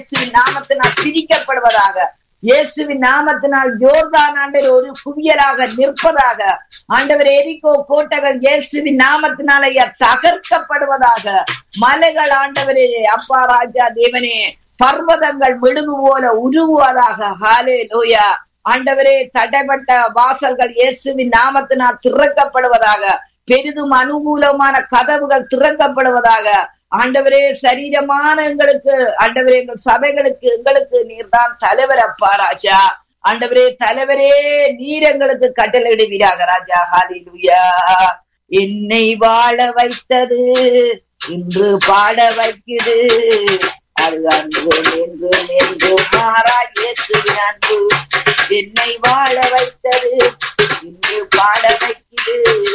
இயேசுவின் நாமத்தினால் பிரிக்கப்படுவதாக இயேசுவின் நாமத்தினால் ஜோர்தான் ஆண்டவர் ஒரு குவியலாக நிற்பதாக ஆண்டவர் எரிகோ கோட்டைகள் இயேசுவின் நாமத்தினால் ஐயா தகர்க்கப்படுவதாக மலைகள் ஆண்டவரே அப்பா ராஜா தேவனே பர்வதங்கள் மெழுகு போல உருகுவதாக ஹாலே லோயா ஆண்டவரே தடைப்பட்ட வாசல்கள் இயேசுவின் நாமத்தினால் திறக்கப்படுவதாக பெரிதும் அனுகூலமான கதவுகள் திறக்கப்படுவதாக ஆண்டவரே சரீரமான எங்களுக்கு ஆண்டவரே எங்கள் சபைகளுக்கு எங்களுக்கு நீர்தான் தலைவர் அப்பா ராஜா ஆண்டவரே தலைவரே நீர் எங்களுக்கு கட்டளையிடுவீராக ராஜா ஹாலிலுயா என்னை வாழ வைத்தது இன்று பாட வைக்குது அது அன்பு என்று என்று மாறா இயேசுவின் அன்பு என்னை வாழ வைத்தது இன்று பாட வைக்குது